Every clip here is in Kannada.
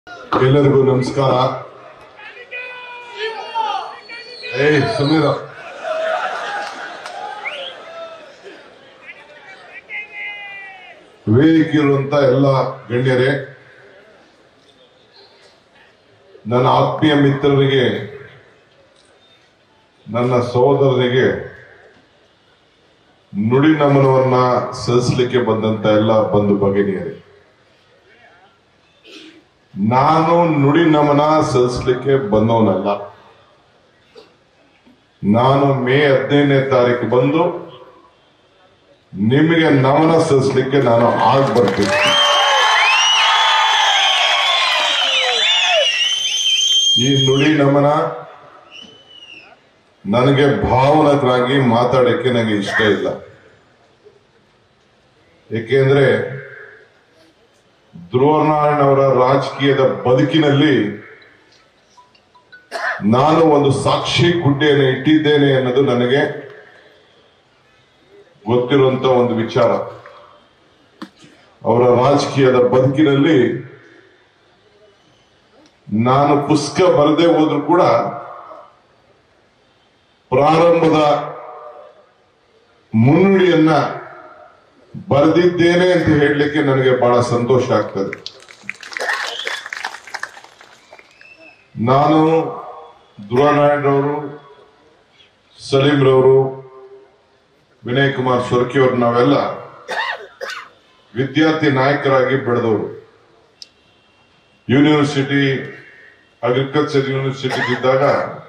ಎಲ್ಲರಿಗೂ ನಮಸ್ಕಾರ ಏಯ್ ಸುಮೀರ ವೇದಿಕೆ ಇರುವಂತ ಎಲ್ಲ ಗಣ್ಯರೇ ನನ್ನ ಆತ್ಮೀಯ ಮಿತ್ರರಿಗೆ ನನ್ನ ಸಹೋದರರಿಗೆ ನುಡಿ ನಮನವನ್ನ ಸಲ್ಲಿಸಲಿಕ್ಕೆ ಬಂದಂತ ಎಲ್ಲ ಬಂಧು ಭಗಿನಿಯರೇ ನಾನು ನುಡಿ ನಮನ ಸಲ್ಲಿಸಲಿಕ್ಕೆ ಬಂದವನಲ್ಲ ನಾನು ಮೇ ಹದಿನೈದನೇ ತಾರೀಕು ಬಂದು ನಿಮಗೆ ನಮನ ಸಲ್ಲಿಸಲಿಕ್ಕೆ ನಾನು ಆಗ್ ಬರ್ತೀನಿ ಈ ನುಡಿ ನಮನ ನನಗೆ ಭಾವನಕರಾಗಿ ಮಾತಾಡಕ್ಕೆ ನನಗೆ ಇಷ್ಟ ಇಲ್ಲ ಏಕೆಂದ್ರೆ ಧ್ರುವನಾರಾಯಣ ಅವರ ರಾಜಕೀಯದ ಬದುಕಿನಲ್ಲಿ ನಾನು ಒಂದು ಸಾಕ್ಷಿ ಗುಡ್ಡೆಯನ್ನು ಇಟ್ಟಿದ್ದೇನೆ ಅನ್ನೋದು ನನಗೆ ಗೊತ್ತಿರುವಂತ ಒಂದು ವಿಚಾರ ಅವರ ರಾಜಕೀಯದ ಬದುಕಿನಲ್ಲಿ ನಾನು ಪುಸ್ತಕ ಬರದೇ ಹೋದ್ರು ಕೂಡ ಪ್ರಾರಂಭದ ಮುನ್ನುಡಿಯನ್ನ ಬರೆದಿದ್ದೇನೆ ಅಂತ ಹೇಳಲಿಕ್ಕೆ ನನಗೆ ಬಹಳ ಸಂತೋಷ ಆಗ್ತದೆ ನಾನು ಧ್ರುವನಾರಾಯಣರವರು ಸಲೀಂರವರು ವಿನಯ್ ಕುಮಾರ್ ಸೊರ್ಕಿ ಅವರು ನಾವೆಲ್ಲ ವಿದ್ಯಾರ್ಥಿ ನಾಯಕರಾಗಿ ಬೆಳೆದವರು ಯೂನಿವರ್ಸಿಟಿ ಅಗ್ರಿಕಲ್ಚರ್ ಯೂನಿವರ್ಸಿಟಿ ಇದ್ದಾಗ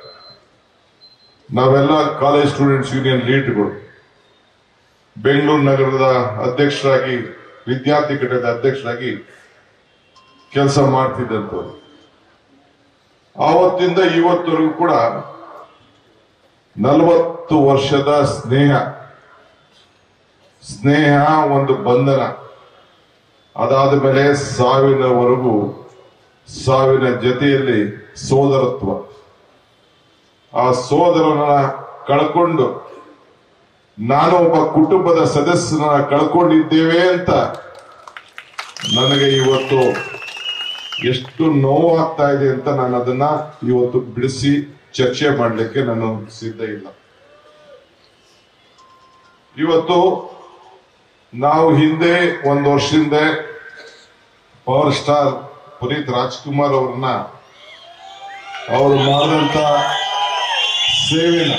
ನಾವೆಲ್ಲ ಕಾಲೇಜ್ ಸ್ಟೂಡೆಂಟ್ಸ್ ಯೂನಿಯನ್ ಲೀಡ್ಗಳು ಬೆಂಗಳೂರು ನಗರದ ಅಧ್ಯಕ್ಷರಾಗಿ ವಿದ್ಯಾರ್ಥಿ ಘಟಕದ ಅಧ್ಯಕ್ಷರಾಗಿ ಕೆಲಸ ಮಾಡ್ತಿದ್ದಂಥವ್ರು ಆವತ್ತಿಂದ ಇವತ್ತವರೆಗೂ ಕೂಡ ನಲವತ್ತು ವರ್ಷದ ಸ್ನೇಹ ಸ್ನೇಹ ಒಂದು ಬಂಧನ ಅದಾದ ಮೇಲೆ ಸಾವಿನವರೆಗೂ ಸಾವಿನ ಜೊತೆಯಲ್ಲಿ ಸೋದರತ್ವ ಆ ಸೋದರನ ಕಳ್ಕೊಂಡು ನಾನು ಒಬ್ಬ ಕುಟುಂಬದ ಸದಸ್ಯನ ಕಳ್ಕೊಂಡಿದ್ದೇವೆ ಅಂತ ನನಗೆ ಇವತ್ತು ಎಷ್ಟು ನೋವಾಗ್ತಾ ಇದೆ ಅಂತ ನಾನು ಅದನ್ನ ಇವತ್ತು ಬಿಡಿಸಿ ಚರ್ಚೆ ಮಾಡಲಿಕ್ಕೆ ನಾನು ಸಿದ್ಧ ಇಲ್ಲ ಇವತ್ತು ನಾವು ಹಿಂದೆ ಒಂದು ವರ್ಷದಿಂದ ಪವರ್ ಸ್ಟಾರ್ ಪುನೀತ್ ರಾಜ್ಕುಮಾರ್ ಅವ್ರನ್ನ ಅವರು ಮಾಡಿದಂತ ಸೇವೆನ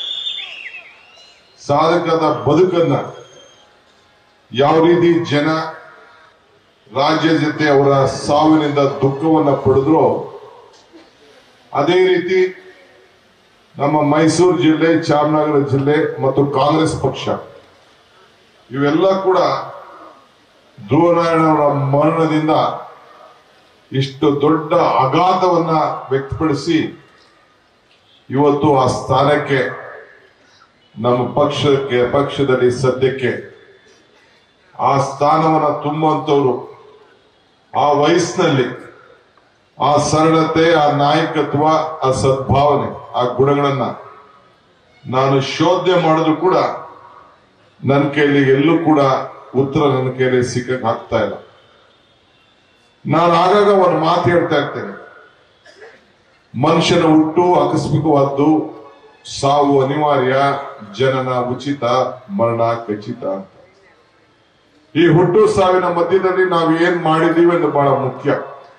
ಸಾಧಕದ ಬದುಕನ್ನ ಯಾವ ರೀತಿ ಜನ ರಾಜ್ಯ ಜೊತೆ ಅವರ ಸಾವಿನಿಂದ ದುಃಖವನ್ನ ಪಡೆದ್ರು ಅದೇ ರೀತಿ ನಮ್ಮ ಮೈಸೂರು ಜಿಲ್ಲೆ ಚಾಮರಾಜನಗರ ಜಿಲ್ಲೆ ಮತ್ತು ಕಾಂಗ್ರೆಸ್ ಪಕ್ಷ ಇವೆಲ್ಲ ಕೂಡ ಧ್ರುವನಾರಾಯಣ ಅವರ ಮರಣದಿಂದ ಇಷ್ಟು ದೊಡ್ಡ ಆಘಾತವನ್ನ ವ್ಯಕ್ತಪಡಿಸಿ ಇವತ್ತು ಆ ಸ್ಥಾನಕ್ಕೆ ನಮ್ಮ ಪಕ್ಷಕ್ಕೆ ಪಕ್ಷದಲ್ಲಿ ಸದ್ಯಕ್ಕೆ ಆ ಸ್ಥಾನವನ್ನ ತುಂಬುವಂತವ್ರು ಆ ವಯಸ್ಸಿನಲ್ಲಿ ಆ ಸರಳತೆ ಆ ನಾಯಕತ್ವ ಆ ಸದ್ಭಾವನೆ ಆ ಗುಣಗಳನ್ನ ನಾನು ಶೋಧನೆ ಮಾಡಿದ್ರು ಕೂಡ ನನ್ನ ಕೈಲಿ ಎಲ್ಲೂ ಕೂಡ ಉತ್ತರ ನನ್ನ ಕೈಲಿ ಸಿಕ್ಕಕ್ ಆಗ್ತಾ ಇಲ್ಲ ನಾನು ಆಗಾಗ ಒಂದು ಮಾತು ಹೇಳ್ತಾ ಇರ್ತೇನೆ ಮನುಷ್ಯನ ಹುಟ್ಟು ಆಕಸ್ಮಿಕವಾದ್ದು ಸಾವು ಅನಿವಾರ್ಯ ಜನನ ಉಚಿತ ಮರಣ ಖಚಿತ ಅಂತ ಈ ಹುಟ್ಟು ಸಾವಿನ ಮಧ್ಯದಲ್ಲಿ ನಾವು ಏನ್ ಮಾಡಿದೀವಿ ಎಂದು ಬಹಳ ಮುಖ್ಯ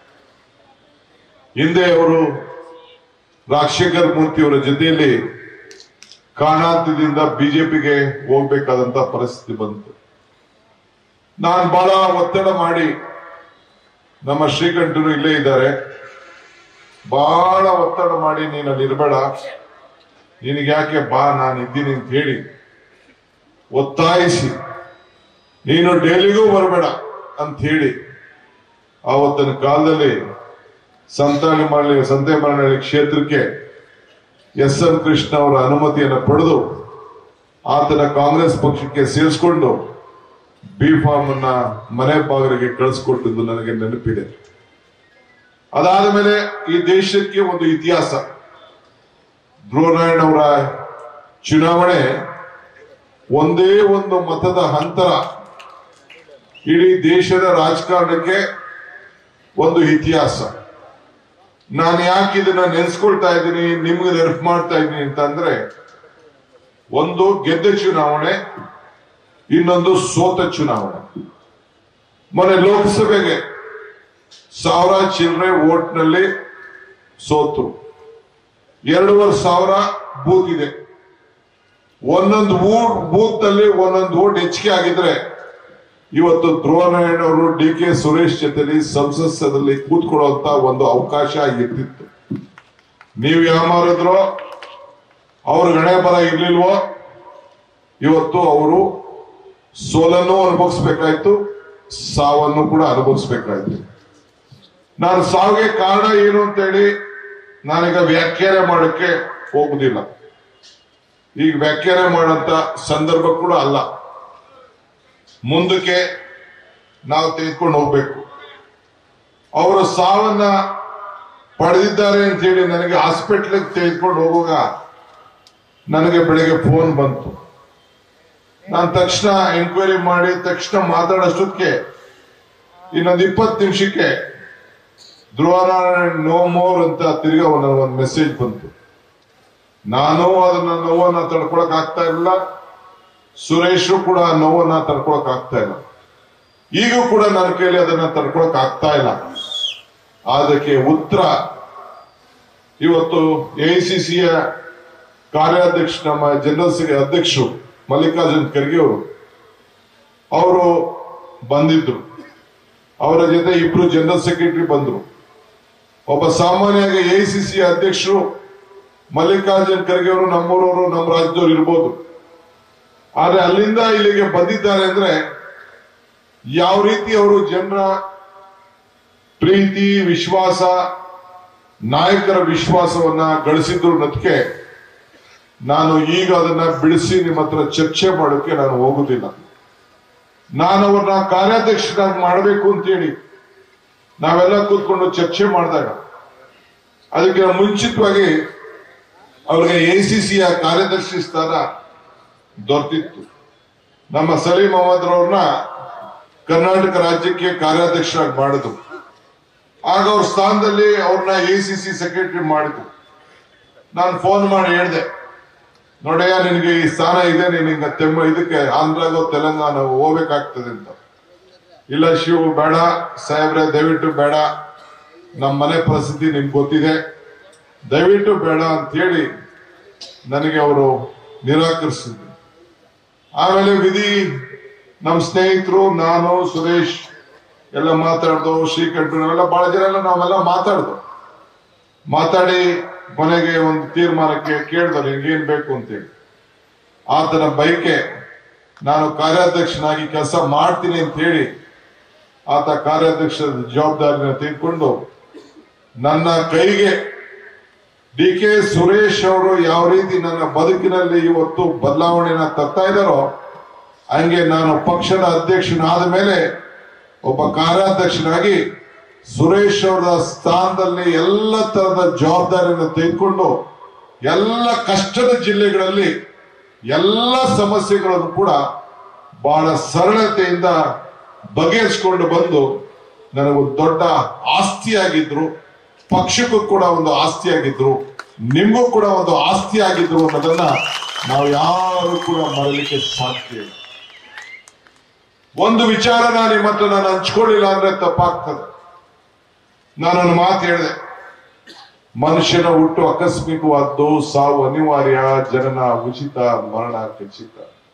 ಹಿಂದೆ ಅವರು ರಾಜಶೇಖರ್ ಮೂರ್ತಿ ಅವರ ಜೊತೆಯಲ್ಲಿ ಕಾರಣಾಂತದಿಂದ ಬಿಜೆಪಿಗೆ ಹೋಗ್ಬೇಕಾದಂತ ಪರಿಸ್ಥಿತಿ ಬಂತು ನಾನು ಬಹಳ ಒತ್ತಡ ಮಾಡಿ ನಮ್ಮ ಶ್ರೀಕಂಠರು ಇಲ್ಲೇ ಇದ್ದಾರೆ ಬಹಳ ಒತ್ತಡ ಮಾಡಿ ನೀನು ಅಲ್ಲಿ ಇರಬೇಡ ನಿನಗೆ ಯಾಕೆ ಬಾ ನಾನು ಇದ್ದೀನಿ ಅಂತ ಹೇಳಿ ಒತ್ತಾಯಿಸಿ ನೀನು ಡೈಲಿಗೂ ಬರಬೇಡ ಅಂತ ಹೇಳಿ ಆವತ್ತಿನ ಕಾಲದಲ್ಲಿ ಸಂತಾನ ಮರಳಿ ಸಂತೆ ಮರಳಿ ಕ್ಷೇತ್ರಕ್ಕೆ ಎಸ್ ಎಂ ಕೃಷ್ಣ ಅವರ ಅನುಮತಿಯನ್ನು ಪಡೆದು ಆತನ ಕಾಂಗ್ರೆಸ್ ಪಕ್ಷಕ್ಕೆ ಸೇರಿಸಿಕೊಂಡು ಬಿ ಫಾರ್ಮ್ ಅನ್ನ ಮನೆ ಬಾಗಿಲಿಗೆ ಕಳಿಸ್ಕೊಟ್ಟಿದ್ದು ನನಗೆ ನೆನಪಿದೆ ಅದಾದ ಮೇಲೆ ಈ ದೇಶಕ್ಕೆ ಒಂದು ಇತಿಹಾಸ ಧ್ರುವನಾರಾಯಣ ಅವರ ಚುನಾವಣೆ ಒಂದೇ ಒಂದು ಮತದ ಅಂತರ ಇಡೀ ದೇಶದ ರಾಜಕಾರಣಕ್ಕೆ ಒಂದು ಇತಿಹಾಸ ನಾನು ಯಾಕೆ ಇದನ್ನ ನೆನೆಸ್ಕೊಳ್ತಾ ಇದ್ದೀನಿ ನಿಮ್ಗೆ ನೆನಪು ಮಾಡ್ತಾ ಇದ್ದೀನಿ ಅಂತಂದ್ರೆ ಒಂದು ಗೆದ್ದ ಚುನಾವಣೆ ಇನ್ನೊಂದು ಸೋತ ಚುನಾವಣೆ ಮೊನ್ನೆ ಲೋಕಸಭೆಗೆ ಸಾವಿರ ಚಿಲ್ಲರೆ ಓಟ್ನಲ್ಲಿ ಸೋತು ಎರಡೂವರೆ ಸಾವಿರ ಬೂತ್ ಇದೆ ಒಂದೊಂದು ಊರ್ ಬೂತ್ ಅಲ್ಲಿ ಒಂದೊಂದು ಓಟ್ ಹೆಚ್ಚಿಗೆ ಆಗಿದ್ರೆ ಇವತ್ತು ಧ್ರುವನಾರಾಯಣ ಅವರು ಡಿ ಕೆ ಸುರೇಶ್ ಜೊತೆಲಿ ಸಂಸತ್ಸದಲ್ಲಿ ಕೂತ್ಕೊಳ್ಳುವಂತ ಒಂದು ಅವಕಾಶ ಇರ್ತಿತ್ತು ನೀವು ಯಾಮಾರಿದ್ರೋ ಅವ್ರ ಗಣೆ ಬರ ಇರ್ಲಿಲ್ವೋ ಇವತ್ತು ಅವರು ಸೋಲನ್ನು ಅನುಭವಿಸ್ಬೇಕಾಯ್ತು ಸಾವನ್ನು ಕೂಡ ಅನುಭವಿಸ್ಬೇಕಾಯ್ತು ನಾನು ಸಾವಿಗೆ ಕಾರಣ ಏನು ಅಂತೇಳಿ ನಾನೀಗ ವ್ಯಾಖ್ಯಾನ ಮಾಡಕ್ಕೆ ಹೋಗುದಿಲ್ಲ ಈಗ ವ್ಯಾಖ್ಯಾನ ಮಾಡಂತ ಸಂದರ್ಭ ಕೂಡ ಅಲ್ಲ ಮುಂದಕ್ಕೆ ನಾವು ತೆಗೆದುಕೊಂಡು ಹೋಗ್ಬೇಕು ಅವರು ಸಾವನ್ನ ಪಡೆದಿದ್ದಾರೆ ಅಂತ ಹೇಳಿ ನನಗೆ ಹಾಸ್ಪಿಟ್ಲಿಗೆ ತೆಗೆದುಕೊಂಡು ಹೋಗುವಾಗ ನನಗೆ ಬೆಳಿಗ್ಗೆ ಫೋನ್ ಬಂತು ನಾನು ತಕ್ಷಣ ಎಂಕ್ವೈರಿ ಮಾಡಿ ತಕ್ಷಣ ಮಾತಾಡೋಷ್ಟೊತ್ತಿಗೆ ಇನ್ನೊಂದು ಇಪ್ಪತ್ತು ನಿಮಿಷಕ್ಕೆ ಧ್ರುವನಾರಾಯಣ ನೋ ಮೋರ್ ಅಂತ ತಿರ್ಗಾ ಒಂದು ಒಂದು ಮೆಸೇಜ್ ಬಂತು ನಾನು ಅದನ್ನ ನೋವನ್ನ ತಡ್ಕೊಳಕ್ ಆಗ್ತಾ ಇಲ್ಲ ಸುರೇಶ್ ಕೂಡ ಆ ನೋವನ್ನ ತಡ್ಕೊಳಕ್ ಆಗ್ತಾ ಇಲ್ಲ ಈಗೂ ಕೂಡ ನನ್ನ ಕೈಲಿ ಅದನ್ನ ತಡ್ಕೊಳಕ್ ಆಗ್ತಾ ಇಲ್ಲ ಅದಕ್ಕೆ ಉತ್ತರ ಇವತ್ತು ಎಐಸಿಸಿಯ ಕಾರ್ಯಾಧ್ಯಕ್ಷ ನಮ್ಮ ಜನರಲ್ ಸೆಕ್ರೆಟರಿ ಅಧ್ಯಕ್ಷರು ಮಲ್ಲಿಕಾರ್ಜುನ್ ಖರ್ಗೆ ಅವರು ಅವರು ಬಂದಿದ್ರು ಅವರ ಜೊತೆ ಇಬ್ರು ಜನರಲ್ ಸೆಕ್ರೆಟರಿ ಬಂದ್ರು ಒಬ್ಬ ಸಾಮಾನ್ಯವಾಗಿ ಎಐಸಿಸಿ ಅಧ್ಯಕ್ಷರು ಮಲ್ಲಿಕಾರ್ಜುನ್ ಖರ್ಗೆ ಅವರು ನಮ್ಮೂರವರು ನಮ್ಮ ರಾಜ್ಯದವ್ರು ಇರ್ಬೋದು ಆದ್ರೆ ಅಲ್ಲಿಂದ ಇಲ್ಲಿಗೆ ಬಂದಿದ್ದಾರೆ ಅಂದ್ರೆ ಯಾವ ರೀತಿ ಅವರು ಜನರ ಪ್ರೀತಿ ವಿಶ್ವಾಸ ನಾಯಕರ ವಿಶ್ವಾಸವನ್ನ ಗಳಿಸಿದ್ರು ಅನ್ನೋದಕ್ಕೆ ನಾನು ಈಗ ಅದನ್ನ ಬಿಡಿಸಿ ನಿಮ್ಮ ಹತ್ರ ಚರ್ಚೆ ಮಾಡೋಕೆ ನಾನು ಹೋಗುದಿಲ್ಲ ನಾನು ಅವ್ರನ್ನ ಕಾರ್ಯಾಧ್ಯಕ್ಷರಾಗಿ ಮಾಡಬೇಕು ಅಂತೇಳಿ ನಾವೆಲ್ಲ ಕೂತ್ಕೊಂಡು ಚರ್ಚೆ ಮಾಡಿದಾಗ ಅದಕ್ಕೆ ಮುಂಚಿತವಾಗಿ ಅವ್ರಿಗೆ ಎಸಿಸಿಯ ಕಾರ್ಯದರ್ಶಿ ಸ್ಥಾನ ದೊರೆತಿತ್ತು ನಮ್ಮ ಸಲೀಂ ಅಹಮದ್ ರವ್ರನ್ನ ಕರ್ನಾಟಕ ರಾಜ್ಯಕ್ಕೆ ಕಾರ್ಯಾಧ್ಯಕ್ಷರಾಗಿ ಮಾಡಿದ್ರು ಆಗ ಅವ್ರ ಸ್ಥಾನದಲ್ಲಿ ಅವ್ರನ್ನ ಎಸಿಸಿ ಸೆಕ್ರೆಟರಿ ಮಾಡಿದ್ರು ನಾನು ಫೋನ್ ಮಾಡಿ ಹೇಳ್ದೆ ನೋಡಯ್ಯ ನಿನಗೆ ಈ ಸ್ಥಾನ ಇದೆ ನಿನಗೆ ತೆಮ್ಮ ಇದಕ್ಕೆ ಆಂಧ್ರಗೋ ತೆಲಂಗಾಣ ಹೋಗ್ಬೇಕಾಗ್ತದೆ ಅಂತ ಇಲ್ಲ ಶಿವ ಬೇಡ ಸಾಹೇಬ್ರೆ ದಯವಿಟ್ಟು ಬೇಡ ನಮ್ಮ ಮನೆ ಪರಿಸ್ಥಿತಿ ನಿಮ್ಗೆ ಗೊತ್ತಿದೆ ದಯವಿಟ್ಟು ಬೇಡ ಅಂತ ಹೇಳಿ ನನಗೆ ಅವರು ನಿರಾಕರಿಸಿದ್ರು ಆಮೇಲೆ ವಿಧಿ ನಮ್ಮ ಸ್ನೇಹಿತರು ನಾನು ಸುರೇಶ್ ಎಲ್ಲ ಮಾತಾಡ್ದು ಶ್ರೀಕಂಠ ನಾವೆಲ್ಲ ಬಹಳ ಜನ ಎಲ್ಲ ನಾವೆಲ್ಲ ಮಾತಾಡ್ದು ಮಾತಾಡಿ ಕೊನೆಗೆ ಒಂದು ತೀರ್ಮಾನಕ್ಕೆ ಕೇಳ್ದ ನಿನ್ಗೇನ್ ಬೇಕು ಅಂತೇಳಿ ಆತನ ಬೈಕೆ ನಾನು ಕಾರ್ಯಾಧ್ಯಕ್ಷನಾಗಿ ಕೆಲಸ ಮಾಡ್ತೀನಿ ಅಂತ ಹೇಳಿ ಆತ ಕಾರ್ಯಾಧ್ಯಕ್ಷರ ಜವಾಬ್ದಾರಿನ ತೆಗೆದುಕೊಂಡು ನನ್ನ ಕೈಗೆ ಡಿ ಕೆ ಸುರೇಶ್ ಅವರು ಯಾವ ರೀತಿ ನನ್ನ ಬದುಕಿನಲ್ಲಿ ಇವತ್ತು ಬದಲಾವಣೆನ ತರ್ತಾ ಇದ್ದಾರೋ ಹಂಗೆ ನಾನು ಪಕ್ಷದ ಅಧ್ಯಕ್ಷನಾದ ಮೇಲೆ ಒಬ್ಬ ಕಾರ್ಯಾಧ್ಯಕ್ಷನಾಗಿ ಸುರೇಶ್ ಅವರ ಸ್ಥಾನದಲ್ಲಿ ಎಲ್ಲ ತರದ ಜವಾಬ್ದಾರಿಯನ್ನು ತೆಗೆದುಕೊಂಡು ಎಲ್ಲ ಕಷ್ಟದ ಜಿಲ್ಲೆಗಳಲ್ಲಿ ಎಲ್ಲ ಸಮಸ್ಯೆಗಳನ್ನು ಕೂಡ ಬಹಳ ಸರಳತೆಯಿಂದ ಬಗೆಹರಿಸಿಕೊಂಡು ಬಂದು ನನಗೊಂದು ದೊಡ್ಡ ಆಸ್ತಿಯಾಗಿದ್ರು ಪಕ್ಷಕ್ಕೂ ಕೂಡ ಒಂದು ಆಸ್ತಿಯಾಗಿದ್ರು ನಿಮಗೂ ಕೂಡ ಒಂದು ಆಸ್ತಿಯಾಗಿದ್ರು ಅನ್ನೋದನ್ನ ನಾವು ಯಾರು ಕೂಡ ಮರಲಿಕ್ಕೆ ಸಾಧ್ಯ ಇಲ್ಲ ಒಂದು ವಿಚಾರನ ನಿಮ್ಮ ಹತ್ರ ನಾನು ಹಂಚ್ಕೊಳ್ಳಿಲ್ಲ ಅಂದ್ರೆ ತಪ್ಪಾಗ್ತದೆ ನಾನೊಂದು ಮಾತು ಹೇಳಿದೆ ಮನುಷ್ಯನ ಹುಟ್ಟು ಆಕಸ್ಮಿಕವಾದ್ದು ಸಾವು ಅನಿವಾರ್ಯ ಜನನ ಉಚಿತ ಮರಣ ಖಚಿತ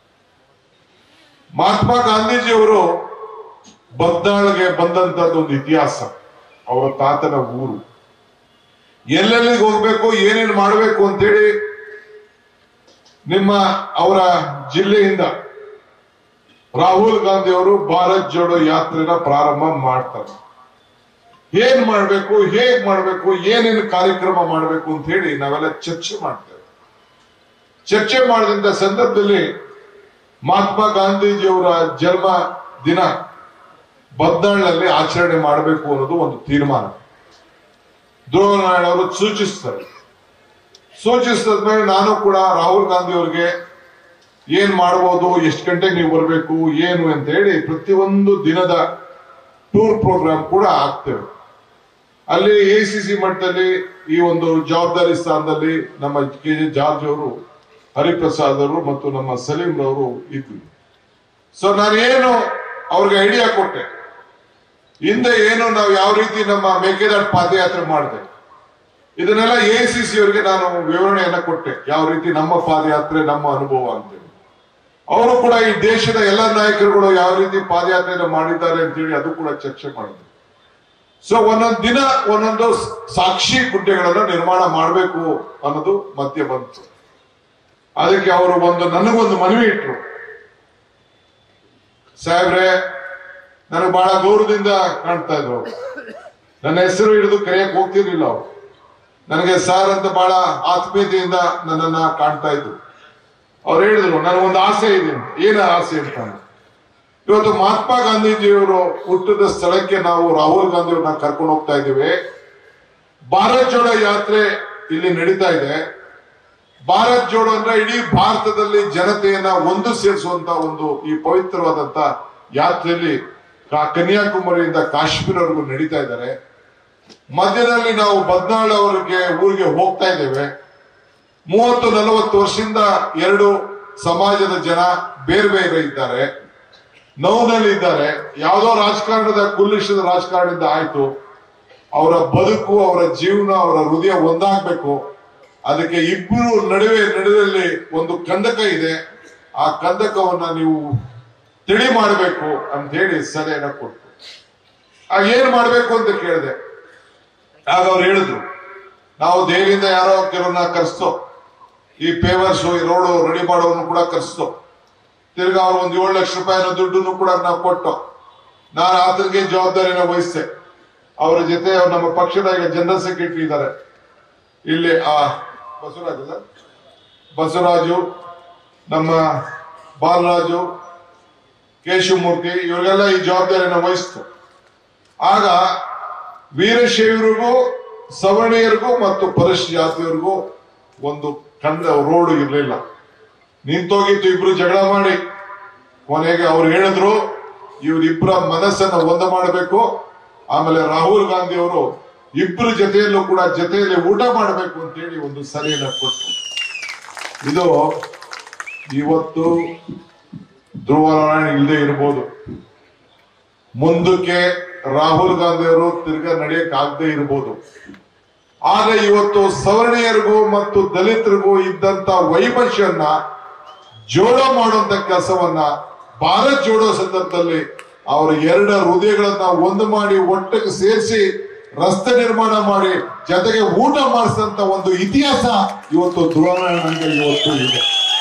ಮಹಾತ್ಮ ಗಾಂಧೀಜಿಯವರು ಬದ್ದಾಳ್ಗೆ ಬಂದಂತದ್ದು ಒಂದು ಇತಿಹಾಸ ಅವರ ತಾತನ ಊರು ಎಲ್ಲೆಲ್ಲಿಗೆ ಹೋಗ್ಬೇಕು ಏನೇನು ಮಾಡಬೇಕು ಅಂತೇಳಿ ನಿಮ್ಮ ಅವರ ಜಿಲ್ಲೆಯಿಂದ ರಾಹುಲ್ ಗಾಂಧಿ ಅವರು ಭಾರತ್ ಜೋಡೋ ಯಾತ್ರೆನ ಪ್ರಾರಂಭ ಮಾಡ್ತಾರೆ ಏನ್ ಮಾಡ್ಬೇಕು ಹೇಗ್ ಮಾಡ್ಬೇಕು ಏನೇನು ಕಾರ್ಯಕ್ರಮ ಮಾಡ್ಬೇಕು ಅಂತ ಹೇಳಿ ನಾವೆಲ್ಲ ಚರ್ಚೆ ಮಾಡ್ತೇವೆ ಚರ್ಚೆ ಮಾಡಿದಂತ ಸಂದರ್ಭದಲ್ಲಿ ಮಹಾತ್ಮ ಗಾಂಧೀಜಿಯವರ ಜನ್ಮ ದಿನ ಬದ್ದಾಳ್ನಲ್ಲಿ ಆಚರಣೆ ಮಾಡಬೇಕು ಅನ್ನೋದು ಒಂದು ತೀರ್ಮಾನ ಧ್ರುವನಾರಾಯಣ ಅವರು ಸೂಚಿಸ್ತಾರೆ ಸೂಚಿಸಿದ ಮೇಲೆ ನಾನು ಕೂಡ ರಾಹುಲ್ ಗಾಂಧಿ ಅವರಿಗೆ ಏನ್ ಮಾಡ್ಬೋದು ಎಷ್ಟು ಗಂಟೆಗೆ ನೀವು ಬರಬೇಕು ಏನು ಅಂತ ಹೇಳಿ ಪ್ರತಿಯೊಂದು ದಿನದ ಟೂರ್ ಪ್ರೋಗ್ರಾಮ್ ಕೂಡ ಆಗ್ತೇವೆ ಅಲ್ಲಿ ಎ ಸಿ ಸಿ ಮಟ್ಟದಲ್ಲಿ ಈ ಒಂದು ಜವಾಬ್ದಾರಿ ಸ್ಥಾನದಲ್ಲಿ ನಮ್ಮ ಕೆ ಜೆ ಜಾರ್ಜ್ ಅವರು ಹರಿಪ್ರಸಾದ್ ಅವರು ಮತ್ತು ನಮ್ಮ ಸಲೀಂ ರವರು ಇದ್ವಿ ಸೊ ನಾನೇನು ಅವ್ರಿಗೆ ಐಡಿಯಾ ಕೊಟ್ಟೆ ಹಿಂದೆ ಏನು ನಾವು ಯಾವ ರೀತಿ ನಮ್ಮ ಮೇಕೆದಾಟು ಪಾದಯಾತ್ರೆ ಮಾಡಿದೆ ಇದನ್ನೆಲ್ಲ ಎ ಸಿ ಸಿ ಅವರಿಗೆ ನಾನು ವಿವರಣೆಯನ್ನ ಕೊಟ್ಟೆ ಯಾವ ರೀತಿ ನಮ್ಮ ಪಾದಯಾತ್ರೆ ನಮ್ಮ ಅನುಭವ ಅಂತೇಳಿ ಅವರು ಕೂಡ ಈ ದೇಶದ ಎಲ್ಲ ನಾಯಕರುಗಳು ಯಾವ ರೀತಿ ಪಾದಯಾತ್ರೆಯನ್ನು ಮಾಡಿದ್ದಾರೆ ಅಂತೇಳಿ ಅದು ಕೂಡ ಚರ್ಚೆ ಮಾಡಿದ್ರು ಸೊ ಒಂದೊಂದು ದಿನ ಒಂದೊಂದು ಸಾಕ್ಷಿ ಗುಡ್ಡೆಗಳನ್ನ ನಿರ್ಮಾಣ ಮಾಡಬೇಕು ಅನ್ನೋದು ಮಧ್ಯ ಬಂತು ಅದಕ್ಕೆ ಅವರು ಒಂದು ನನಗೊಂದು ಮನವಿ ಇಟ್ರು ಸಾಹೇಬ್ರೆ ನನಗೆ ಬಹಳ ಗೌರವದಿಂದ ಕಾಣ್ತಾ ಇದ್ರು ಅವ್ರು. ನನ್ನ ಹೆಸರು ಹಿಡಿದು ಕರೆಯಕ್ ಹೋಗ್ತಿರ್ಲಿಲ್ಲ ಅವ್ರು ನನಗೆ ಸಾರ್ ಅಂತ ಬಹಳ ಆತ್ಮೀಯತೆಯಿಂದ ನನ್ನನ್ನ ಕಾಣ್ತಾ ಇದ್ರು ಅವ್ರು ಹೇಳಿದ್ರು ನನಗೊಂದು ಆಸೆ ಇದೆ ಅಂತ. ಏನ ಆಸೆ ಅಂತ ಅಂದ್ರೆ, ಇವತ್ತು ಮಹಾತ್ಮ ಗಾಂಧೀಜಿಯವರು ಹುಟ್ಟಿದ ಸ್ಥಳಕ್ಕೆ ನಾವು ರಾಹುಲ್ ಗಾಂಧಿ ಅವ್ರನ್ನ ಕರ್ಕೊಂಡು ಹೋಗ್ತಾ ಇದ್ದೀವಿ ಭಾರತ್ ಜೋಡೋ ಯಾತ್ರೆ ಇಲ್ಲಿ ನಡೀತಾ ಇದೆ ಭಾರತ್ ಜೋಡೋ ಅಂದ್ರೆ ಇಡೀ ಭಾರತದಲ್ಲಿ ಜನತೆಯನ್ನ ಒಂದು ಸೇರಿಸುವಂತ ಒಂದು ಈ ಪವಿತ್ರವಾದಂತ ಯಾತ್ರೆಯಲ್ಲಿ ಕಾ- ಕನ್ಯಾಕುಮಾರಿಯಿಂದ ಕಾಶ್ಮೀರವರೆಗೂ ನಡೀತಾ ಇದ್ದಾರೆ ಮಧ್ಯದಲ್ಲಿ ನಾವು ಬದ್ನಾಳ್ ಅವರಿಗೆ ಊರಿಗೆ ಹೋಗ್ತಾ ಇದ್ದೇವೆ ಮೂವತ್ತು ನಲವತ್ತು ವರ್ಷದಿಂದ ಎರಡು ಸಮಾಜದ ಜನ ಬೇರೆ ಬೇರೆ ಇದ್ದಾರೆ ನೋವಿನಲ್ಲಿ ಇದ್ದಾರೆ ಯಾವುದೋ ರಾಜಕಾರಣದ ಕುಲ್ಲಿಷ್ಟದ ರಾಜಕಾರಣದಿಂದ ಆಯ್ತು ಅವರ ಬದುಕು ಅವರ ಜೀವನ ಅವರ ಹೃದಯ ಒಂದಾಗ್ಬೇಕು ಅದಕ್ಕೆ ಇಬ್ಬರು ನಡುವೆ ನಡುವೆಯಲ್ಲಿ ಒಂದು ಕಂದಕ ಇದೆ ಆ ಕಂದಕವನ್ನ ನೀವು ತಿಳಿ ಮಾಡಬೇಕು ಅಂತ ಹೇಳಿ ಸಲಹೆನ ಕೊಟ್ಟು ಆಗ ಏನ್ ಮಾಡ್ಬೇಕು ಅಂತ ಕೇಳಿದೆ ಆಗ ಅವ್ರು ಹೇಳಿದ್ರು ನಾವು ದೆಹಲಿಯಿಂದ ಯಾರೋ ಕೆಲವನ್ನ ಕರೆಸ್ತೋ ಈ ಪೇವರ್ಸ್ ಈ ರೋಡ್ ರೆಡಿ ಮಾಡೋರ್ನು ಕೂಡ ಕರೆಸ್ತೋ ತಿರ್ಗಾ ಅವ್ರು ಒಂದ್ ಏಳು ಲಕ್ಷ ರೂಪಾಯಿನ ದುಡ್ಡನ್ನು ಕೂಡ ನಾವು ಕೊಟ್ಟು ನಾನು ಆತನಿಗೆ ಜವಾಬ್ದಾರಿನ ವಹಿಸ್ತೆ ಅವರ ಜೊತೆ ಅವ್ರು ನಮ್ಮ ಪಕ್ಷದ ಈಗ ಜನರಲ್ ಸೆಕ್ರೆಟರಿ ಇದ್ದಾರೆ ಇಲ್ಲಿ ಆ ಬಸವರಾಜ್ ಅಲ್ಲ ಬಸವರಾಜು ನಮ್ಮ ಬಾಲರಾಜು ಕೇಶವಮೂರ್ತಿ ಇವರಿಗೆಲ್ಲ ಈ ಜವಾಬ್ದಾರಿನ ವಹಿಸ್ತು ಆಗ ವೀರಶೈವರಿಗೂ ಸವರ್ಣೀಯರಿಗೂ ಮತ್ತು ಪರಿಶ್ ಜಾತಿಯವರಿಗೂ ಒಂದು ಕಂಡ ರೋಡ್ ಇರಲಿಲ್ಲ ನಿಂತೋಗಿತ್ತು ಇಬ್ರು ಜಗಳ ಮಾಡಿ ಕೊನೆಗೆ ಅವ್ರು ಹೇಳಿದ್ರು ಇವರಿಬ್ಬರ ಮನಸ್ಸನ್ನ ಒಂದು ಮಾಡಬೇಕು ಆಮೇಲೆ ರಾಹುಲ್ ಗಾಂಧಿ ಅವರು ಇಬ್ಬರ ಜೊತೆಯಲ್ಲೂ ಕೂಡ ಜೊತೆಯಲ್ಲಿ ಊಟ ಮಾಡಬೇಕು ಅಂತ ಹೇಳಿ ಒಂದು ಸಲಹೆನ ಕೊಟ್ಟರು ಇದು ಇವತ್ತು ಧ್ರುವನಾರಾಯಣ ಇಲ್ಲದೆ ಇರ್ಬೋದು ಮುಂದಕ್ಕೆ ರಾಹುಲ್ ಗಾಂಧಿ ಅವರು ತಿರ್ಗಾ ನಡೆಯಕ್ ಆಗದೆ ಇರ್ಬೋದು ಆದ್ರೆ ಇವತ್ತು ಸವರ್ಣೀಯರಿಗೂ ಮತ್ತು ದಲಿತರಿಗೂ ಇದ್ದಂತ ವೈಮಶ್ಯನ್ನ ಜೋಡೋ ಮಾಡುವಂತ ಕೆಲಸವನ್ನ ಭಾರತ್ ಜೋಡೋ ಸಂದರ್ಭದಲ್ಲಿ ಅವರ ಎರಡ ಹೃದಯಗಳನ್ನ ಒಂದು ಮಾಡಿ ಒಟ್ಟಿಗೆ ಸೇರಿಸಿ ರಸ್ತೆ ನಿರ್ಮಾಣ ಮಾಡಿ ಜೊತೆಗೆ ಊಟ ಮಾಡಿಸಿದಂತ ಒಂದು ಇತಿಹಾಸ ಇವತ್ತು ಧ್ರುವನಾರಾಯಣಗೆ ಇವತ್ತು ಇದೆ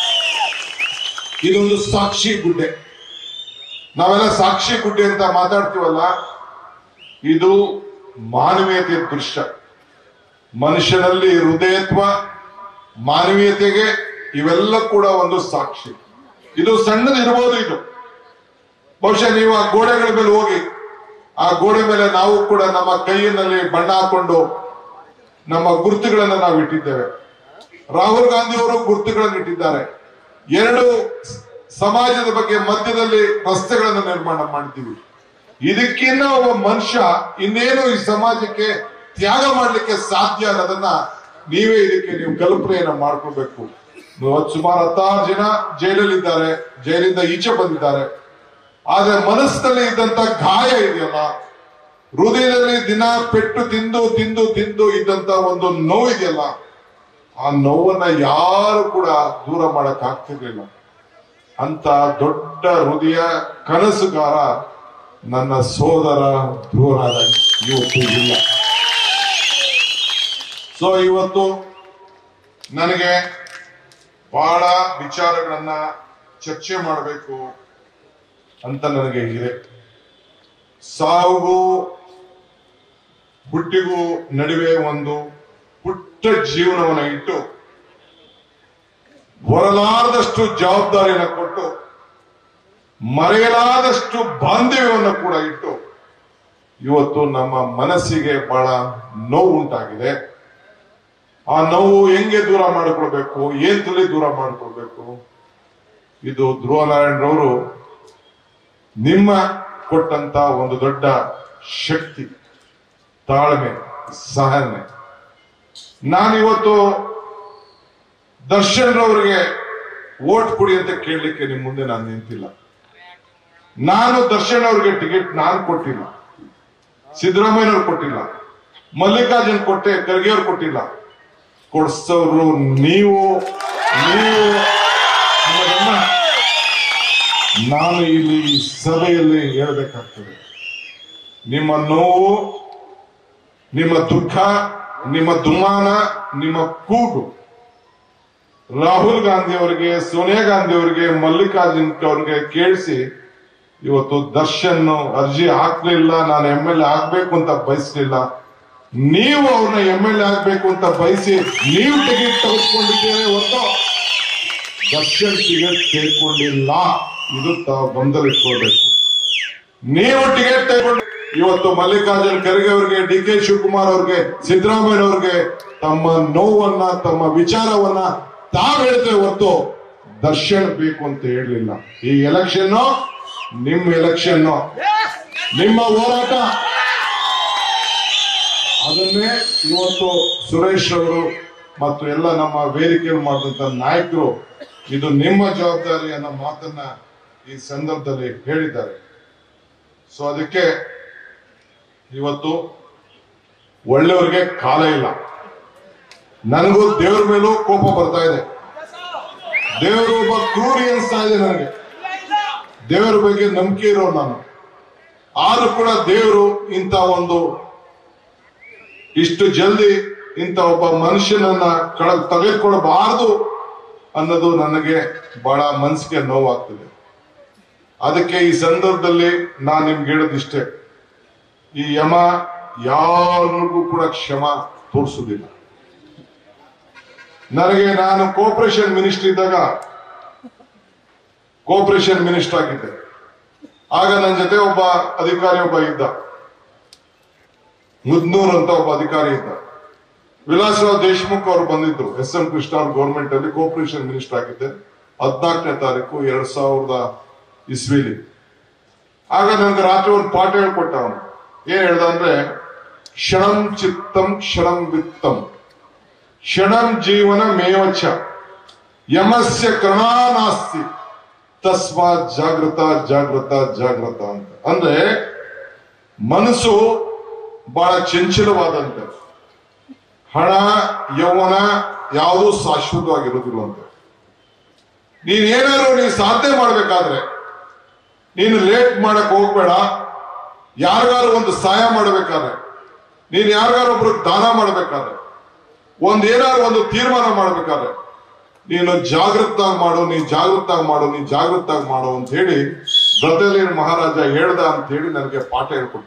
ಇದೊಂದು ಸಾಕ್ಷಿ ಗುಡ್ಡೆ ನಾವೆಲ್ಲ ಸಾಕ್ಷಿ ಗುಡ್ಡೆ ಅಂತ ಮಾತಾಡ್ತೀವಲ್ಲ ಇದು ಮಾನವೀಯತೆಯ ದೃಶ್ಯ ಮನುಷ್ಯನಲ್ಲಿ ಹೃದಯತ್ವ ಮಾನವೀಯತೆಗೆ ಇವೆಲ್ಲ ಕೂಡ ಒಂದು ಸಾಕ್ಷಿ ಇದು ಸಣ್ಣದಿರ್ಬೋದು ಇದು ಬಹುಶಃ ನೀವು ಆ ಗೋಡೆಗಳ ಮೇಲೆ ಹೋಗಿ ಆ ಗೋಡೆ ಮೇಲೆ ನಾವು ಕೂಡ ನಮ್ಮ ಕೈಯಿನಲ್ಲಿ ಬಣ್ಣ ಹಾಕೊಂಡು ನಮ್ಮ ಗುರುತುಗಳನ್ನ ನಾವು ಇಟ್ಟಿದ್ದೇವೆ ರಾಹುಲ್ ಗಾಂಧಿ ಅವರು ಗುರುತುಗಳನ್ನು ಇಟ್ಟಿದ್ದಾರೆ ಎರಡು ಸ- ಸಮಾಜದ ಬಗ್ಗೆ ಮಧ್ಯದಲ್ಲಿ ರಸ್ತೆಗಳನ್ನು ನಿರ್ಮಾಣ ಮಾಡಿದ್ದೀವಿ ಇದಕ್ಕಿನ್ನ ಒಬ್ಬ ಮನುಷ್ಯ ಇನ್ನೇನು ಈ ಸಮಾಜಕ್ಕೆ ತ್ಯಾಗ ಮಾಡಲಿಕ್ಕೆ ಸಾಧ್ಯ ಅನ್ನೋದನ್ನ ನೀವೇ ಇದಕ್ಕೆ ನೀವು ಕಲ್ಪನೆಯನ್ನ ಮಾಡ್ಕೊಳ್ಬೇಕು ಇವತ್ತು ಸುಮಾರು ಹತ್ತಾರು ಜನ ಜೈಲಲ್ಲಿದ್ದಾರೆ ಜೈಲಿಂದ ಈಚೆ ಬಂದಿದ್ದಾರೆ ಆದ್ರೆ ಮನಸ್ಸಿನಲ್ಲಿ ಇದ್ದಂತ ಗಾಯ ಇದೆಯಲ್ಲ ಹೃದಯದಲ್ಲಿ ದಿನ ಪೆಟ್ಟು ತಿಂದು ತಿಂದು ತಿಂದು ಇದ್ದಂತ ಒಂದು ನೋವು ಇದೆಯಲ್ಲ ಆ ನೋವನ್ನ ಯಾರು ಕೂಡ ದೂರ ಮಾಡಕ್ ಆಗ್ತಿರ್ಲಿಲ್ಲ ಅಂತ ದೊಡ್ಡ ಹೃದಯ ಕನಸುಗಾರ ನನ್ನ ಸೋದರ ಧ್ರುವರಾದ ಇವತ್ತು ಇಲ್ಲ ಸೊ ಇವತ್ತು ನನಗೆ ಬಹಳ ವಿಚಾರಗಳನ್ನ ಚರ್ಚೆ ಮಾಡಬೇಕು ಅಂತ ನನಗೆ ಇದೆ ಸಾವಿಗೂ ಹುಟ್ಟಿಗೂ ನಡುವೆ ಒಂದು ಪುಟ್ಟ ಜೀವನವನ್ನು ಇಟ್ಟು ಹೊರಲಾರದಷ್ಟು ಜವಾಬ್ದಾರಿಯನ್ನು ಕೊಟ್ಟು ಮರೆಯಲಾದಷ್ಟು ಬಾಂಧವ್ಯವನ್ನು ಕೂಡ ಇಟ್ಟು ಇವತ್ತು ನಮ್ಮ ಮನಸ್ಸಿಗೆ ಬಹಳ ನೋವು ಉಂಟಾಗಿದೆ ಆ ನೋವು ಹೆಂಗೆ ದೂರ ಮಾಡಿಕೊಳ್ಬೇಕು ಏನ್ ತಲೆ ದೂರ ಮಾಡಿಕೊಳ್ಬೇಕು ಇದು ಧ್ರುವನಾರಾಯಣರವರು ನಿಮ್ಮ ಕೊಟ್ಟಂತ ಒಂದು ದೊಡ್ಡ ಶಕ್ತಿ ತಾಳ್ಮೆ ಸಹನೆ ನಾನಿವತ್ತು ದರ್ಶನ್ ರವರಿಗೆ ವೋಟ್ ಕೊಡಿ ಅಂತ ಕೇಳಲಿಕ್ಕೆ ನಿಮ್ ಮುಂದೆ ನಾನು ನಿಂತಿಲ್ಲ ನಾನು ದರ್ಶನ್ ಅವ್ರಿಗೆ ಟಿಕೆಟ್ ನಾನು ಕೊಟ್ಟಿಲ್ಲ ಸಿದ್ದರಾಮಯ್ಯನವ್ರು ಕೊಟ್ಟಿಲ್ಲ ಮಲ್ಲಿಕಾರ್ಜುನ್ ಕೊಟ್ಟೆ ಖರ್ಗೆ ಅವ್ರು ಕೊಟ್ಟಿಲ್ಲ ಕೊಡ್ಸೋರು ನೀವು ನೀವು ಅನ್ನೋದನ್ನ ನಾನು ಇಲ್ಲಿ ಈ ಸಭೆಯಲ್ಲಿ ಹೇಳ್ಬೇಕಾಗ್ತದೆ ನಿಮ್ಮ ನೋವು ನಿಮ್ಮ ದುಃಖ ನಿಮ್ಮ ದುಮಾನ ನಿಮ್ಮ ಕೂಗು ರಾಹುಲ್ ಗಾಂಧಿ ಅವರಿಗೆ ಸೋನಿಯಾ ಗಾಂಧಿ ಅವರಿಗೆ ಮಲ್ಲಿಕಾರ್ಜುನ್ ಅವರಿಗೆ ಕೇಳಿಸಿ ಇವತ್ತು ದರ್ಶನ್ ಅರ್ಜಿ ಹಾಕ್ಲಿಲ್ಲ ನಾನು ಎಂ ಎಲ್ ಎ ಆಗ್ಬೇಕು ಅಂತ ಬಯಸಲಿಲ್ಲ ನೀವು ಅವ್ರನ್ನ ಎಂ ಎಲ್ ಎ ಆಗ್ಬೇಕು ಅಂತ ಬಯಸಿ ನೀವು ಟಿಕೆಟ್ ತೆಗೆದುಕೊಂಡಿದ್ದೀರಿ ಹೊರತು ದರ್ಶನ್ ಟಿಕೆಟ್ ತೆಗೆದುಕೊಂಡಿಲ್ಲ ಇದು ತಾವು ಗಮನದಲ್ಲಿಟ್ಕೊಳ್ಬೇಕು ನೀವು ಟಿಕೆಟ್ ತೆಗೆದುಕೊಂಡು ಇವತ್ತು ಮಲ್ಲಿಕಾರ್ಜುನ್ ಖರ್ಗೆ ಅವರಿಗೆ ಡಿ ಕೆ ಶಿವಕುಮಾರ್ ಅವ್ರಿಗೆ ಸಿದ್ದರಾಮಯ್ಯ ಅವ್ರಿಗೆ ತಮ್ಮ ನೋವನ್ನ ತಮ್ಮ ವಿಚಾರವನ್ನ ತಾವ್ ಹೇಳಿದ್ರೆ ಹೊತ್ತು ದರ್ಶನ್ ಬೇಕು ಅಂತ ಹೇಳಲಿಲ್ಲ ಈ ಎಲೆಕ್ಷನ್ ನಿಮ್ಮ ಎಲೆಕ್ಷನ್ ನಿಮ್ಮ ಹೋರಾಟ ಅದನ್ನೇ ಇವತ್ತು ಸುರೇಶ್ ಅವರು ಮತ್ತು ಎಲ್ಲ ನಮ್ಮ ವೇದಿಕೆಯಲ್ಲಿ ಮಾಡಿದಂತ ನಾಯಕರು ಇದು ನಿಮ್ಮ ಜವಾಬ್ದಾರಿ ಅನ್ನೋ ಮಾತನ್ನ ಈ ಸಂದರ್ಭದಲ್ಲಿ ಹೇಳಿದ್ದಾರೆ ಸೊ ಅದಕ್ಕೆ ಇವತ್ತು ಒಳ್ಳೆಯವರಿಗೆ ಕಾಲ ಇಲ್ಲ ನನಗೂ ದೇವ್ರ ಮೇಲೂ ಕೋಪ ಬರ್ತಾ ಇದೆ ದೇವರು ಒಬ್ಬ ಕ್ರೂರಿ ಅನಿಸ್ತಾ ಇದೆ ನನಗೆ ದೇವರ ಬಗ್ಗೆ ನಂಬಿಕೆ ಇರೋ ನಾನು ಆದ್ರೂ ಕೂಡ ದೇವರು ಇಂಥ ಒಂದು ಇಷ್ಟು ಜಲ್ದಿ ಇಂಥ ಒಬ್ಬ ಮನುಷ್ಯನನ್ನ ಕಳ ತೆಗೆದುಕೊಳ್ಬಾರದು ಅನ್ನೋದು ನನಗೆ ಬಹಳ ಮನಸ್ಸಿಗೆ ನೋವಾಗ್ತದೆ ಅದಕ್ಕೆ ಈ ಸಂದರ್ಭದಲ್ಲಿ ನಾನು ನಿಮ್ಗೆ ಹೇಳೋದಿಷ್ಟೇ ಈ ಯಮ ಯಾರಿಗೂ ಕೂಡ ಕ್ಷಮ ತೋರಿಸುವುದಿಲ್ಲ ನನಗೆ ನಾನು ಕೋಪರೇಷನ್ ಮಿನಿಸ್ಟರ್ ಇದ್ದಾಗ ಕೋಪರೇಷನ್ ಮಿನಿಸ್ಟರ್ ಆಗಿದ್ದೆ ಆಗ ನನ್ನ ಜೊತೆ ಒಬ್ಬ ಅಧಿಕಾರಿ ಒಬ್ಬ ಇದ್ದ ಮುದ್ನೂರ್ ಅಂತ ಒಬ್ಬ ಅಧಿಕಾರಿ ಇದ್ದ ವಿಲಾಸರಾವ್ ದೇಶಮುಖ್ ಅವರು ಬಂದಿದ್ರು ಎಸ್ ಎಂ ಕೃಷ್ಣ ಅವ್ರ ಗೌರ್ಮೆಂಟ್ ಅಲ್ಲಿ ಕೋಪರೇಷನ್ ಮಿನಿಸ್ಟರ್ ಆಗಿದ್ದೆ ಹದಿನಾಲ್ಕನೇ ತಾರೀಕು ಎರಡ್ ಸಾವಿರದ ಇಸ್ವಿಲಿ ಆಗ ನನ್ಗೆ ರಾತ್ರಿ ಒಂದು ಪಾಠ ಹೇಳ್ಕೊಟ್ಟ ಅವನು ಏನ್ ಹೇಳ್ದ ಅಂದ್ರೆ ಕ್ಷಣಂ ಚಿತ್ತಂ ಕ್ಷಣಂ ವಿತ್ತಂ ಕ್ಷಣಂ ಜೀವನ ಮೇವಚ ಯಮಸ್ಯ ಕರುಣಾನಾಸ್ತಿ ತಸ್ಮಾತ್ ಜಾಗೃತ ಜಾಗೃತ ಜಾಗೃತ ಅಂತ ಅಂದ್ರೆ ಮನಸ್ಸು ಬಹಳ ಚಂಚಲವಾದಂತೆ ಹಣ ಯೌವನ ಯಾವುದೂ ಶಾಶ್ವತವಾಗಿರೋದಿಲ್ವಂತೆ ನೀನ್ ಏನಾದ್ರು ನೀನ್ ಸಾಧನೆ ಮಾಡ್ಬೇಕಾದ್ರೆ ನೀನು ಲೇಟ್ ಮಾಡಕ್ ಹೋಗ್ಬೇಡ ಯಾರಿಗಾರು ಒಂದು ಸಹಾಯ ಮಾಡ್ಬೇಕಾದ್ರೆ ನೀನ್ ಯಾರಿಗಾರು ಒಬ್ರಿಗೆ ದಾನ ಮಾಡ್ಬೇಕಾದ್ರೆ ಒಂದ್ ಏನಾದ್ರು ಒಂದು ತೀರ್ಮಾನ ಮಾಡ್ಬೇಕಾದ್ರೆ ನೀನು ಜಾಗೃತಾಗಿ ಮಾಡು ನೀನ್ ಜಾಗೃತಾಗಿ ಮಾಡು ನೀನ್ ಜಾಗೃತಾಗಿ ಮಾಡು ಅಂತ ಹೇಳಿ ಬ್ರದಲೇನ್ ಮಹಾರಾಜ ಹೇಳ್ದ ಅಂತ ಹೇಳಿ ನನಗೆ ಪಾಠ ಹೇಳ್ಕೊಟ್ಟ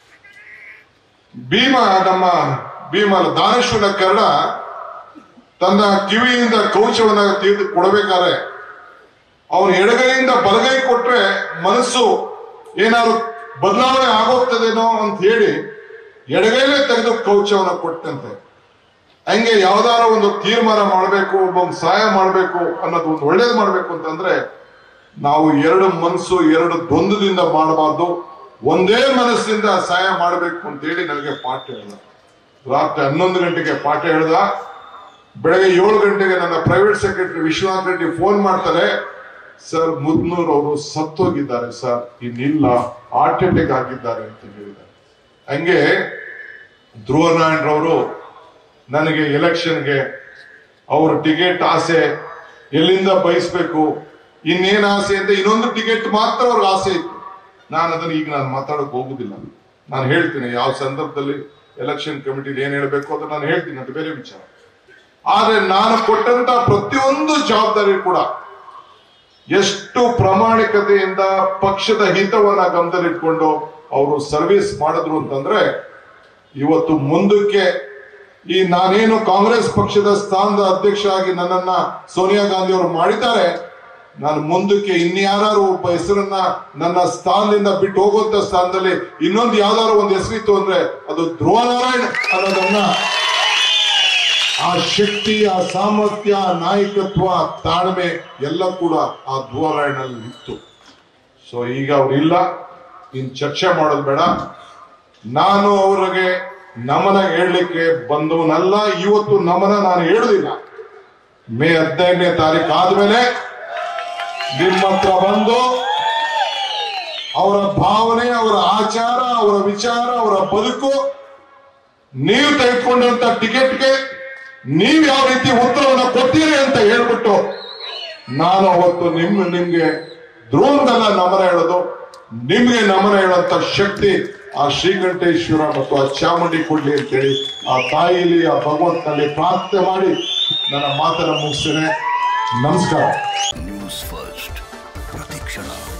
ಭೀಮ ನಮ್ಮ ಭೀಮ ಅಲ್ಲ, ದಾನೇಶ್ವರ ಕರ್ಣ ತನ್ನ ಕಿವಿಯಿಂದ ಕೌಚವನ್ನ ತೆಗೆದು ಕೊಡಬೇಕಾದ್ರೆ ಅವನು ಎಡಗೈಯಿಂದ ಬಲಗೈ ಕೊಟ್ರೆ ಮನಸ್ಸು ಏನಾದ್ರು ಬದಲಾವಣೆ ಆಗೋಗ್ತದೇನೋ ಅಂತ ಹೇಳಿ ಎಡಗೈಲೇ ತೆಗೆದು ಕೌಚವನ್ನ ಕೊಟ್ಟಂತೆ ಹಂಗೆ ಯಾವ್ದಾರ ಒಂದು ತೀರ್ಮಾನ ಮಾಡಬೇಕು ಒಬ್ಬ ಸಹಾಯ ಮಾಡಬೇಕು ಅನ್ನೋದು ಒಂದು ಒಳ್ಳೇದು ಮಾಡಬೇಕು ಅಂತಂದ್ರೆ ನಾವು ಎರಡು ಮನಸ್ಸು ಎರಡು ದ್ವಂದ್ವದಿಂದ ಮಾಡಬಾರ್ದು ಒಂದೇ ಮನಸ್ಸಿಂದ ಸಹಾಯ ಮಾಡಬೇಕು ಅಂತ ಹೇಳಿ ನನಗೆ ಪಾಠ ಹೇಳ್ದ ರಾತ್ರಿ ಹನ್ನೊಂದು ಗಂಟೆಗೆ ಪಾಠ ಹೇಳ್ದ ಬೆಳಗ್ಗೆ ಏಳು ಗಂಟೆಗೆ ನನ್ನ private secretary Vishwanath Reddy phone ಮಾಡ್ತಾರೆ ಸರ್ ಮುದ್ನೂರ್ ಅವರು ಸತ್ತೋಗಿದ್ದಾರೆ ಸರ್ ಇನ್ನಿಲ್ಲ ಹಾರ್ಟ್ ಅಟ್ಯಾಕ್ ಆಗಿದ್ದಾರೆ ಅಂತ ಹೇಳಿದ್ದಾರೆ ಹಂಗೆ ಧ್ರುವನಾರಾಯಣರವರು ನನಗೆ ಎಲೆಕ್ಷನ್ಗೆ ಅವ್ರ ಟಿಕೆಟ್ ಆಸೆ ಎಲ್ಲಿಂದ ಬಯಸ್ಬೇಕು ಇನ್ನೇನ್ ಆಸೆ ಅಂತ ಇನ್ನೊಂದು ಟಿಕೆಟ್ ಮಾತ್ರ ಅವ್ರ ಆಸೆ ಇತ್ತು ನಾನು ಅದನ್ನ ಈಗ ನಾನು ಮಾತಾಡಕ್ ಹೋಗುದಿಲ್ಲ ನಾನು ಹೇಳ್ತೀನಿ ಯಾವ ಸಂದರ್ಭದಲ್ಲಿ ಎಲೆಕ್ಷನ್ ಕಮಿಟಿ ಏನ್ ಹೇಳ್ಬೇಕು ಅಂತ ನಾನು ಹೇಳ್ತೀನಿ ಅದು ಬೇರೆ ವಿಚಾರ ಆದ್ರೆ ನಾನು ಕೊಟ್ಟಂತ ಪ್ರತಿಯೊಂದು ಜವಾಬ್ದಾರಿ ಕೂಡ ಎಷ್ಟು ಪ್ರಾಮಾಣಿಕತೆಯಿಂದ ಪಕ್ಷದ ಹಿತವನ್ನ ಗಮನದಲ್ಲಿಟ್ಕೊಂಡು ಅವರು ಸರ್ವಿಸ್ ಮಾಡಿದ್ರು ಅಂತಂದ್ರೆ ಇವತ್ತು ಮುಂದಕ್ಕೆ ಈ ನಾನೇನು ಕಾಂಗ್ರೆಸ್ ಪಕ್ಷದ ಸ್ಥಾನದ ಅಧ್ಯಕ್ಷ ಆಗಿ ನನ್ನನ್ನ ಸೋನಿಯಾ ಗಾಂಧಿ ಅವರು ಮಾಡಿದ್ದಾರೆ ನಾನು ಮುಂದಕ್ಕೆ ಇನ್ಯಾರು ಒಬ್ಬ ಹೆಸರನ್ನ ನನ್ನ ಸ್ಥಾನದಿಂದ ಬಿಟ್ಟು ಹೋಗುವಂತ ಸ್ಥಾನದಲ್ಲಿ ಇನ್ನೊಂದು ಯಾವ್ದಾದ್ರು ಒಂದು ಹೆಸರಿತ್ತು ಅಂದ್ರೆ ಅದು ಧ್ರುವನಾರಾಯಣ್ ಅನ್ನೋದನ್ನ ಆ ಶಕ್ತಿ ಆ ಸಾಮರ್ಥ್ಯ ಆ ನಾಯಕತ್ವ ಆ ತಾಳ್ಮೆ ಎಲ್ಲ ಕೂಡ ಆ ಧ್ರುವನಾರಾಯಣಲ್ಲಿ ಇತ್ತು ಸೊ ಈಗ ಅವ್ರಿಲ್ಲ ಇನ್ ಚರ್ಚೆ ಮಾಡೋದು ಬೇಡ ನಾನು ಅವರಿಗೆ ನಮನ ಹೇಳಲಿಕ್ಕೆ ಬಂದವನಲ್ಲ ಇವತ್ತು ನಮನ ನಾನು ಹೇಳುದಿಲ್ಲ ಮೇ ಹದಿನೈದನೇ ತಾರೀಕು ಆದ್ಮೇಲೆ ನಿಮ್ಮ ಹತ್ರ ಬಂದು ಅವರ ಭಾವನೆ ಅವರ ಆಚಾರ ಅವರ ವಿಚಾರ ಅವರ ಬದುಕು ನೀವು ತೆಗೆದುಕೊಂಡಂತ ಟಿಕೆಟ್ಗೆ ನೀವು ಯಾವ ರೀತಿ ಉತ್ತರವನ್ನು ಕೊಡ್ತೀರಿ ಅಂತ ಹೇಳ್ಬಿಟ್ಟು ನಾನು ಅವತ್ತು ನಿಮ್ ನಿಮ್ಗೆ ಧ್ರುವದಲ್ಲ ನಮನ ಹೇಳೋದು ನಿಮ್ಗೆ ನಮನ ಹೇಳೋಂತ ಶಕ್ತಿ ಆ ಶ್ರೀಕಂಠೇಶ್ವರ ಮತ್ತು ಆ ಚಾಮುಂಡಿ ಕೊಡ್ಲಿ ಅಂತೇಳಿ ಆ ತಾಯಿಲಿ ಆ ಭಗವಂತನಲ್ಲಿ ಪ್ರಾರ್ಥನೆ ಮಾಡಿ ನನ್ನ ಮಾತನ್ನ ಮುಗಿಸ್ತೇನೆ ನಮಸ್ಕಾರ ನ್ಯೂಸ್ ಫಸ್ಟ್ ಪ್ರತಿಕ್ಷಣ